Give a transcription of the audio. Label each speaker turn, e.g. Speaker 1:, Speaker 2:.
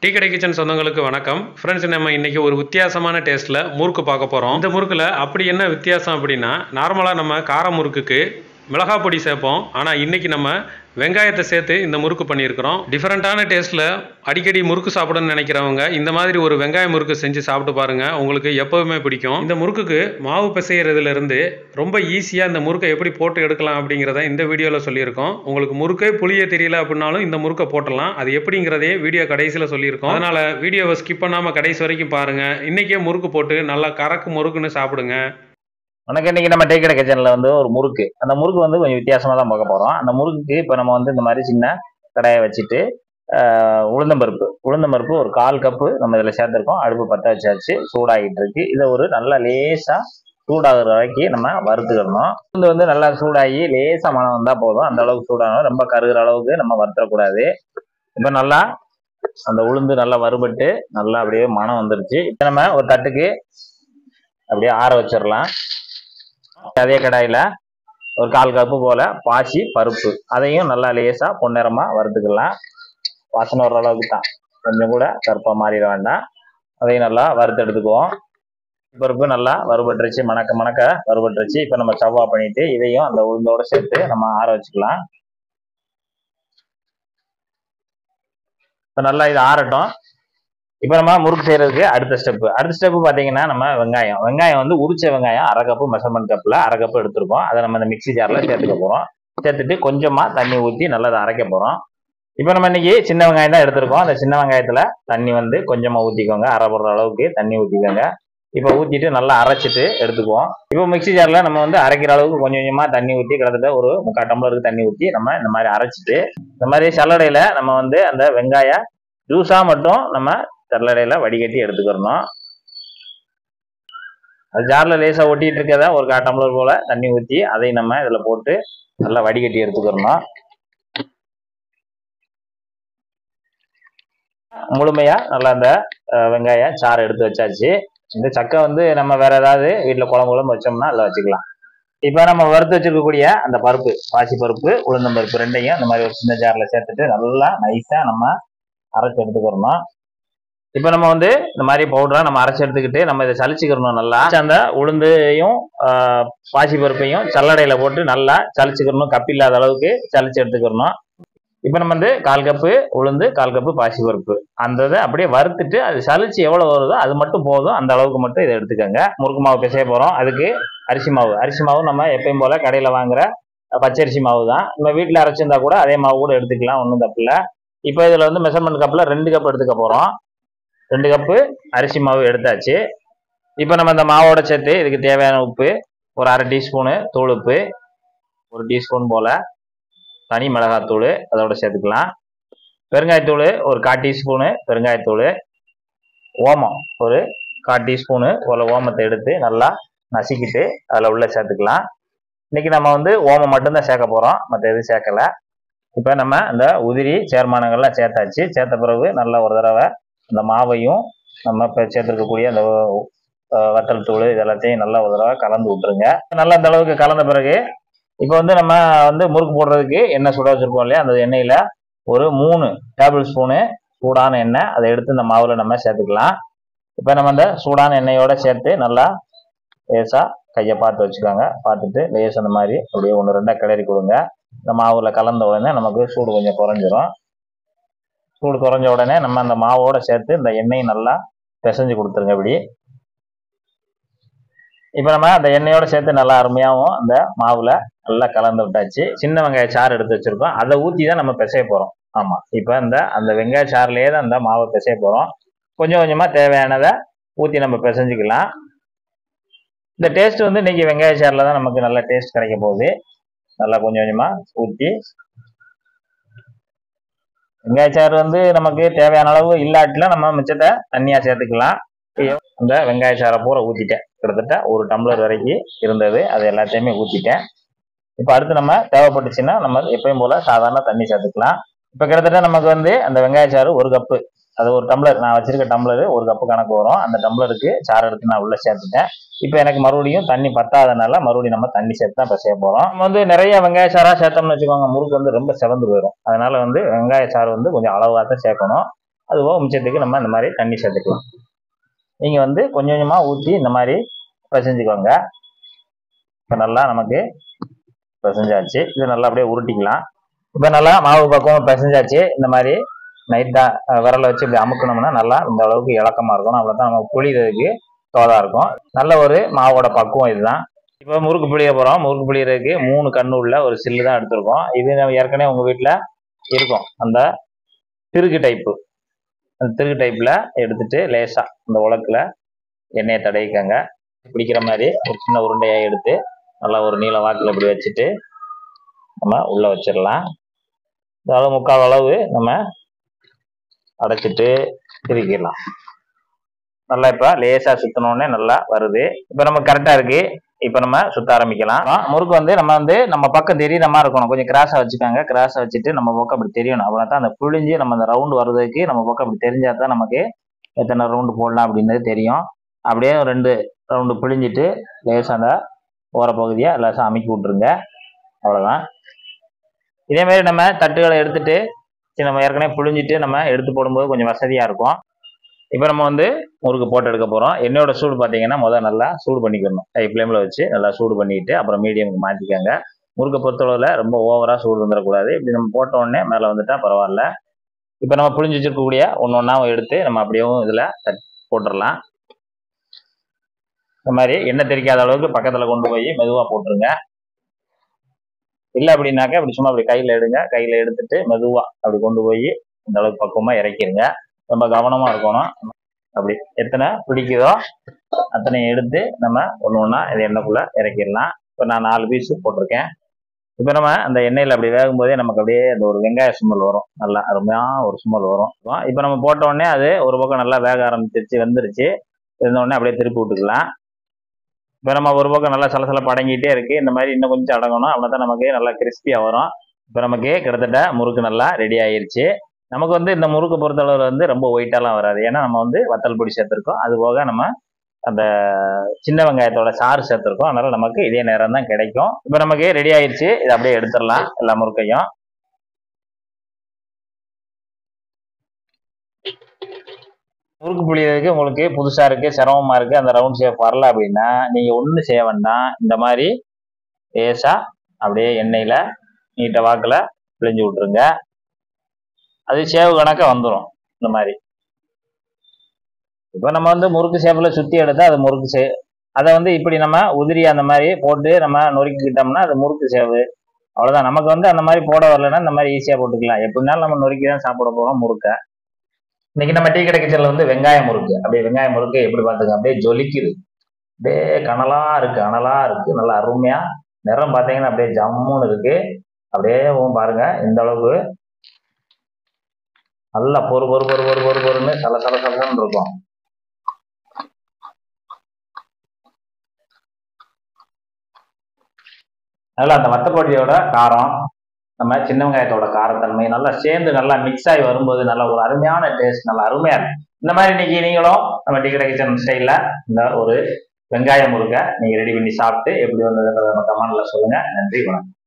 Speaker 1: tea கடை kitchen சொந்தங்களுக்கு வணக்கம் ஃப்ரெண்ட்ஸ் நம்ம இன்னைக்கு ஒரு வித்தியாசமான டேஸ்ட்டில் முறுக்கு பார்க்க போகிறோம் இந்த முறுக்கில் அப்படி என்ன வித்தியாசம் அப்படின்னா நார்மலாக நம்ம கார முறுக்குக்கு மிளகாய் பொடி சேர்ப்போம் ஆனால் இன்னைக்கு நம்ம வெங்காயத்தை சேர்த்து இந்த முறுக்கு பண்ணியிருக்கிறோம் டிஃப்ரெண்ட்டான டேஸ்ட்டில் அடிக்கடி முறுக்கு சாப்பிடணும்னு நினைக்கிறவங்க இந்த மாதிரி ஒரு வெங்காய முறுக்கு செஞ்சு சாப்பிட்டு பாருங்க உங்களுக்கு எப்பவுமே பிடிக்கும் இந்த முறுக்குக்கு மாவு பிசைகிறதுல இருந்து ரொம்ப ஈஸியாக இந்த முறுக்கை எப்படி போட்டு எடுக்கலாம் அப்படிங்கிறத இந்த வீடியோவில் சொல்லியிருக்கோம் உங்களுக்கு முறுக்கே புளிய தெரியல அப்படின்னாலும் இந்த முறுக்கை போட்டலாம் அது எப்படிங்கிறதே வீடியோ கடைசியில் சொல்லியிருக்கோம் அதனால் வீடியோவை ஸ்கிப் பண்ணாமல் கடைசி வரைக்கும் பாருங்கள் இன்றைக்கே முறுக்கு போட்டு நல்லா கறக்கு முறுக்குன்னு சாப்பிடுங்க
Speaker 2: உனக்கு இன்னைக்கு நம்ம டீ கடை கிச்சனில் வந்து ஒரு முறுக்கு அந்த முறுக்கு வந்து கொஞ்சம் வித்தியாசமாக தான் பார்க்க போகிறோம் அந்த முறுக்குக்கு இப்போ நம்ம வந்து இந்த மாதிரி சின்ன கடாயை வச்சுட்டு ஆஹ், உளுந்தம்பருப்பு உளுந்தம்பருப்பு ஒரு கால் கப்பு நம்ம இதில் சேர்த்துருக்கோம் அடுப்பு பற்ற வச்சாச்சு சூடாகிட்டு இருக்கு இதை ஒரு நல்லா லேசாக சூடாகிற வரைக்கும் நம்ம வறுத்துக்கிடணும் உளுந்து வந்து நல்லா சூடாகி லேசாக மனம் வந்தால் போதும் அந்த அளவுக்கு சூடாகணும் ரொம்ப கருகிற அளவுக்கு நம்ம வறுத்தக்கூடாது இப்போ நல்லா அந்த உளுந்து நல்லா வறுபட்டு நல்லா அப்படியே மனம் வந்துருச்சு இப்போ நம்ம ஒரு தட்டுக்கு அப்படியே ஆற வச்சிடலாம் அதே கடாயில ஒரு கால் கப்பு போல பாசி பருப்பு அதையும் நல்லா லேசா பொன்னிறமா வறுத்துக்கலாம் வாசனை வர்ற அளவுக்கு தான் கொஞ்சம் கூட கருப்பா மாறிட வேண்டாம் அதையும் நல்லா வறுத்து எடுத்துக்குவோம் பருப்பு நல்லா வறுபட்டுருச்சு மணக்க மணக்க வறுபட்டுருச்சு இப்போ நம்ம சவ்வா பண்ணிட்டு இதையும் அந்த உளுந்தோட சேர்த்து நம்ம ஆற வச்சுக்கலாம் இப்போ நல்லா இது ஆறட்டும் இப்போ நம்ம முறுக்கு செய்யறதுக்கு அடுத்த ஸ்டெப் அடுத்த ஸ்டெப் பார்த்தீங்கன்னா நம்ம வெங்காயம் வெங்காயம் வந்து உரிச்ச வெங்காயம் அரை கப்பு மெஷர்மெண்ட் கப்பில் அரை கப்பு எடுத்திருக்கோம் அதை நம்ம இந்த மிக்ஸி ஜாரில் சேர்த்துக்க போகிறோம் சேர்த்துட்டு கொஞ்சமாக தண்ணி ஊற்றி நல்லா அதை அரைக்க போகிறோம் இப்போ நம்ம இன்னைக்கு சின்ன வெங்காயம் தான் எடுத்திருக்கோம் அந்த சின்ன வெங்காயத்தில் தண்ணி வந்து கொஞ்சமாக ஊற்றிக்கோங்க அரை போடுற அளவுக்கு தண்ணி ஊற்றிக்கோங்க இப்போ ஊற்றிட்டு நல்லா அரைச்சிட்டு எடுத்துக்குவோம் இப்போ மிக்ஸி ஜாரில் நம்ம வந்து அரைக்கிற அளவுக்கு கொஞ்சம் கொஞ்சமாக தண்ணி ஊற்றி கிட்டத்தட்ட ஒரு முக்கால் டம்ளருக்கு தண்ணி ஊற்றி நம்ம இந்த மாதிரி அரைச்சிட்டு இந்த மாதிரி சல்லடையில் நம்ம வந்து அந்த வெங்காய ஜூஸாக மட்டும் நம்ம சல்லடையில வடிகட்டி எடுத்துக்கிறணும் அது ஜாரில் லேசாக ஒட்டிட்டு இருக்கத ஒரு கால் டம்ளர் போல தண்ணி ஊற்றி அதை நம்ம இதில் போட்டு நல்லா வடிகட்டி எடுத்துக்கிறணும் முழுமையா நல்லா அந்த அஹ், வெங்காய சாறு எடுத்து வச்சாச்சு இந்த சக்கை வந்து நம்ம வேற ஏதாவது வீட்டில் குழம்பு குழம்பு வச்சோம்னா அதில் வச்சுக்கலாம் இப்போ நம்ம வறுத்து வச்சிருக்கக்கூடிய அந்த பருப்பு பாசி பருப்பு உளுந்தம் பருப்பு ரெண்டையும் இந்த மாதிரி ஒரு சின்ன ஜாரில் சேர்த்துட்டு நல்லா நைஸாக நம்ம அரைச்சி எடுத்துக்கிறணும் இப்போ நம்ம வந்து இந்த மாதிரி பவுடரா நம்ம அரைச்சி எடுத்துக்கிட்டு நம்ம இதை சலிச்சுக்கிறணும் நல்லா அந்த உளுந்தையும் ஆஹ், பாசி பருப்பையும் சல்லடையில போட்டு நல்லா சலிச்சுக்கிறணும் கப்பு இல்லாத அளவுக்கு சலிச்சு எடுத்துக்கிறணும் இப்போ நம்ம வந்து கால் கப்பு உளுந்து கால் கப்பு பாசி பருப்பு அந்த இதை அப்படியே வறுத்துட்டு அது சலிச்சு எவ்வளோ வருதோ அது மட்டும் போதும் அந்த அளவுக்கு மட்டும் இதை எடுத்துக்கோங்க முறுக்கு மாவு பிசைய போகிறோம் அதுக்கு அரிசி மாவு அரிசி மாவு நம்ம எப்பயும் போல கடையில் வாங்குற பச்சரிசி மாவு தான் நம்ம வீட்டில் அரைச்சிருந்தா கூட அதே மாவு கூட எடுத்துக்கலாம் ஒன்றும் தப்பு இல்லை இப்போ இதில் வந்து மெஷர்மெண்ட் கப்பில் ரெண்டு கப் எடுத்துக்க போகிறோம் ரெண்டு கப்பு அரிசி மாவு எடுத்தாச்சு இப்போ நம்ம இந்த மாவோட சேர்த்து இதுக்கு தேவையான உப்பு ஒரு அரை டீஸ்பூனு தூள் உப்பு ஒரு டீஸ்பூன் போல் தனி மிளகாத்தூள் அதோட சேர்த்துக்கலாம் பெருங்காயத்தூள் ஒரு கால் டீஸ்பூனு பெருங்காயத்தூள் ஓமம் ஒரு கால் டீஸ்பூனு போல் ஓமத்தை எடுத்து நல்லா நசுக்கிட்டு அதில் உள்ள சேர்த்துக்கலாம் இன்னைக்கு நம்ம வந்து ஓமம் மட்டும்தான் சேர்க்க போகிறோம் மற்ற எதுவும் சேர்க்கல இப்போ நம்ம இந்த உதிரி சேர்மானங்கள்லாம் சேர்த்தாச்சு சேர்த்த பிறகு நல்லா ஒரு தடவை இந்த மாவையும் நம்ம இப்போ சேர்த்துருக்கக்கூடிய அந்த அஹ், வத்தல் தூள் இது எல்லாத்தையும் நல்லா ஒரு தடவை கலந்து விட்டுருங்க நல்லா அந்த அளவுக்கு கலந்த பிறகு இப்போ வந்து நம்ம வந்து முறுக்கு போடுறதுக்கு எண்ணெய் சுட வச்சிருக்கோம் இல்லையா அந்த எண்ணெயில் ஒரு மூணு டேபிள் ஸ்பூனு சூடான எண்ணெய் அதை எடுத்து இந்த மாவில் நம்ம சேர்த்துக்கலாம் இப்போ நம்ம அந்த சூடான எண்ணெயோட சேர்த்து நல்லா லேசாக கையை பார்த்து வச்சுக்கோங்க பார்த்துட்டு லேஸ் அந்த மாதிரி அப்படியே ஒன்று ரெண்டாக கிளறி கொடுங்க இந்த மாவில் கலந்த உடனே நமக்கு சூடு கொஞ்சம் குறைஞ்சிரும் சூடு குறைஞ்ச உடனே நம்ம அந்த மாவோட சேர்த்து இந்த எண்ணெயை நல்லா பிசைஞ்சு கொடுத்துருங்க இப்படி இப்போ நம்ம அந்த எண்ணெயோட சேர்த்து நல்லா அருமையாகவும் அந்த மாவுல நல்லா கலந்து விட்டாச்சு சின்ன வெங்காய சாறு எடுத்து வச்சிருக்கோம் அதை ஊற்றி தான் நம்ம பிசைய போகிறோம் ஆமாம் இப்போ இந்த அந்த வெங்காய சாறுலேயே தான் அந்த மாவை பிசைய போகிறோம் கொஞ்சம் கொஞ்சமாக தேவையானதை ஊற்றி நம்ம பிசைஞ்சுக்கலாம் இந்த டேஸ்ட் வந்து இன்னைக்கு வெங்காய சாறில் தான் நமக்கு நல்ல டேஸ்ட் கிடைக்க போகுது நல்லா கொஞ்சம் கொஞ்சமாக ஊற்றி வெங்காயச்சாறு வந்து நமக்கு தேவையான அளவு இல்லாட்டில நம்ம மிச்சத்தை தண்ணியா சேர்த்துக்கலாம் அந்த வெங்காயச்சாரை பூரா ஊத்திட்டேன் கிட்டத்தட்ட ஒரு டம்ளர் வரைக்கும் இருந்தது அது எல்லாத்தையுமே ஊத்திட்டேன் இப்போ அடுத்து நம்ம தேவைப்பட்டுச்சுன்னா நம்ம எப்பயும் போல சாதாரண தண்ணி சேர்த்துக்கலாம் இப்போ கிட்டத்தட்ட நமக்கு வந்து அந்த வெங்காயச்சாறு ஒரு கப்பு அது ஒரு டம்ளர் நான் வச்சிருக்க டம்ளர் ஒரு கப்பு கணக்கு வரும் அந்த டம்ளருக்கு சாறு எடுத்து நான் உள்ள சேர்த்துட்டேன் இப்போ எனக்கு மறுபடியும் தண்ணி பத்தாதனால மறுபடியும் நம்ம தண்ணி சேர்த்து தான் இப்போ செய்ய போகிறோம் நம்ம வந்து நிறைய வெங்காய சாரா சேர்த்தோம்னு வச்சுக்கோங்க முறுக்கு வந்து ரொம்ப செவந்து போயிடும் அதனால வந்து வெங்காய சாறு வந்து கொஞ்சம் அளவாக தான் சேர்க்கணும் அதுபோக மிச்சத்துக்கு நம்ம இந்த மாதிரி தண்ணி சேர்த்துக்கலாம் நீங்கள் வந்து கொஞ்சம் கொஞ்சமாக ஊற்றி இந்த மாதிரி பிசைஞ்சுக்கோங்க இப்போ நல்லா நமக்கு பிசைஞ்சாச்சு இது நல்லா அப்படியே உருட்டிக்கலாம் இப்போ நல்லா மாவு பக்குவம் பிசைஞ்சாச்சு இந்த மாதிரி நைட்டாக விரலை வச்சு இப்படி அமுக்கணும்னா நல்லா இந்த அளவுக்கு இலக்கமாக இருக்கணும் அவ்வளோ தான் நம்ம புளியறதுக்கு தோதா இருக்கும் நல்ல ஒரு மாவோட பக்குவம் இதுதான் இப்போ முறுக்கு புளிய போகிறோம் முறுக்கு புளியறதுக்கு மூணு கண்ணு உள்ள ஒரு சில்லு தான் எடுத்திருக்கோம் இது நம்ம ஏற்கனவே உங்கள் வீட்டில் இருக்கும் அந்த திருகு டைப்பு அந்த திருகு டைப்பில் எடுத்துட்டு லேசாக இந்த உலக்கில் எண்ணெயை தடவிக்கங்க பிடிக்கிற மாதிரி ஒரு சின்ன உருண்டையாக எடுத்து நல்லா ஒரு நீள வாக்கில் இப்படி வச்சுட்டு நம்ம உள்ளே வச்சிடலாம் அதாவது முக்கால் அளவு நம்ம அடைச்சிட்டு திருக்கிடலாம் நல்லா இப்போ லேசாக சுற்றினோடனே நல்லா வருது இப்போ நம்ம கரெக்டாக இருக்கு இப்போ நம்ம சுத்த ஆரம்பிக்கலாம் ஆ, முறுக்கு வந்து நம்ம வந்து நம்ம பக்கம் தெரியுற மாதிரி இருக்கணும் கொஞ்சம் கிராஸாக வச்சுக்கோங்க கிராஸாக வச்சுட்டு நம்ம பக்கம் அப்படி தெரியணும் அப்படின்னா தான் அந்த புழிஞ்சு நம்ம அந்த ரவுண்டு வர்றதுக்கு நம்ம பக்கம் அப்படி தெரிஞ்சா தான் நமக்கு எத்தனை ரவுண்டு போடலாம் அப்படின்றது தெரியும் அப்படியே ஒரு ரெண்டு ரவுண்டு பிழிஞ்சிட்டு லேசாக அந்த ஓரப்பகுதியை லேசாக அமுக்கி விட்ருங்க அவ்வளோதான் இதேமாரி நம்ம தட்டுகளை எடுத்துட்டு சரி, நம்ம ஏற்கனவே புழிஞ்சிட்டு நம்ம எடுத்து போடும்போது கொஞ்சம் வசதியாக இருக்கும் இப்போ நம்ம வந்து முறுக்கு போட்டு எடுக்க போகிறோம் எண்ணெயோட சூடு பார்த்தீங்கன்னா முதல்ல நல்லா சூடு பண்ணிக்கணும் ஹை ஃப்ளேமில் வச்சு நல்லா சூடு பண்ணிட்டு அப்புறம் மீடியமுக்கு மாற்றிக்கோங்க முறுக்கை பொறுத்தளவில் ரொம்ப ஓவராக சூடு வந்துடக்கூடாது இப்படி நம்ம போட்ட உடனே மேலே வந்துட்டா பரவாயில்ல இப்போ நம்ம புழிஞ்சு வச்சிருக்கக்கூடிய ஒன்று ஒன்றா எடுத்து நம்ம அப்படியேவும் இதில் தட் போட்டுடலாம் இந்த மாதிரி எண்ணெய் தெரிக்காத அளவுக்கு பக்கத்தில் கொண்டு போய் மெதுவாக போட்டுருங்க இல்லை அப்படின்னாக்கா இப்படி சும்மா அப்படி கையில் எடுங்க கையில் எடுத்துட்டு மெதுவாக அப்படி கொண்டு போய் இந்த அளவுக்கு பக்குவமாக இறக்கிருங்க ரொம்ப கவனமாக இருக்கணும் அப்படி எத்தனை பிடிக்குதோ அத்தனையும் எடுத்து நம்ம ஒன்று ஒன்றா இது எண்ணெய்க்குள்ளே இறக்கிடலாம் இப்போ நான் நாலு பீஸு போட்டிருக்கேன் இப்போ நம்ம அந்த எண்ணெயில் அப்படி வேகும் போதே நமக்கு அப்படியே அந்த ஒரு வெங்காய சுமல் வரும் நல்லா அருமையாக ஒரு சுமல் வரும் இப்போ நம்ம போட்ட உடனே அது ஒரு பக்கம் நல்லா வேக ஆரம்பிச்சிருச்சு வெந்துருச்சு இருந்த உடனே அப்படியே திருப்பி விட்டுக்கலாம் இப்போ நம்ம ஒரு பக்கம் நல்லா சலசலப்பு அடங்கிட்டே இருக்கு இந்த மாதிரி இன்னும் கொஞ்சம் அடங்கணும் அப்படின்னா தான் நமக்கு நல்லா கிறிஸ்பியாக வரும் இப்போ நமக்கு கிட்டத்தட்ட முறுக்கு நல்லா ரெடி ஆயிருச்சு நமக்கு வந்து இந்த முறுக்கு பொறுத்தளவில் வந்து ரொம்ப ஒயிட்டாலாம் வராது ஏன்னா நம்ம வந்து வத்தல் பொடி சேர்த்துருக்கோம் அது போக நம்ம அந்த சின்ன வெங்காயத்தோட சாறு சேர்த்துருக்கோம் அதனால நமக்கு இதே நேரம் தான் கிடைக்கும் இப்போ நமக்கு ரெடி ஆயிருச்சு இதை அப்படியே எடுத்துடலாம் எல்லா முறுக்கையும் முறுக்கு புளியறதுக்கு உங்களுக்கு புதுசா இருக்கு சிரமமா இருக்கு அந்த ரவுண்ட் ஷேப் வரல அப்படின்னா நீங்க ஒண்ணு செய்ய வேண்டாம் இந்த மாதிரி லேசா அப்படியே எண்ணெயில நீட்ட வாக்குல பிழிஞ்சு விட்டுருங்க அது சேவு கணக்கா வந்துடும் இந்த மாதிரி இப்போ நம்ம வந்து முறுக்கு ஷேப்பில் சுற்றி எடுத்தா அது முறுக்கு சே அதை வந்து இப்படி நம்ம உதிரி அந்த மாதிரி போட்டு நம்ம நொறுக்கிக்கிட்டோம்னா அது முறுக்கு சேவு அவ்வளோதான் நமக்கு வந்து அந்த மாதிரி போட வரலன்னா இந்த மாதிரி ஈஸியாக போட்டுக்கலாம் எப்படினாலும் நம்ம நொறுக்கி தான் சாப்பிட போகிறோம் முறுக்கை இன்னைக்கு நம்ம டீ கடை கிச்சனில் வந்து வெங்காயம் முறுக்கு அப்படியே வெங்காயம் முறுக்கு எப்படி பார்த்துங்க அப்படியே ஜொலிக்குது அப்படியே கனலா இருக்கு அனலா இருக்கு நல்லா அருமையா நிறம் பார்த்தீங்கன்னா அப்படியே ஜம்முன்னு இருக்கு அப்படியே உம் பாருங்க இந்த அளவுக்கு நல்லா பொறு பொறு பொறு பொறு பொறு பொறுன்னு சல சல சலன்னு இருக்கும் நல்லா அந்த வத்தப்பொடியோட காரம் நம்ம சின்ன வெங்காயத்தோட காரத்தன்மை நல்லா சேர்ந்து நல்லா மிக்ஸ் ஆகி வரும்போது நல்ல ஒரு அருமையான டேஸ்ட் நல்லா அருமையா இருக்கு இந்த மாதிரி இன்னைக்கு நீங்களும் நம்ம டிகட கிச்சன் ஸ்டைல்ல இந்த ஒரு வெங்காயம் முருகை நீங்க ரெடி பண்ணி சாப்பிட்டு எப்படி வந்ததுன்றத நம்ம கமெண்ட்ல சொல்லுங்க நன்றி வணக்கம்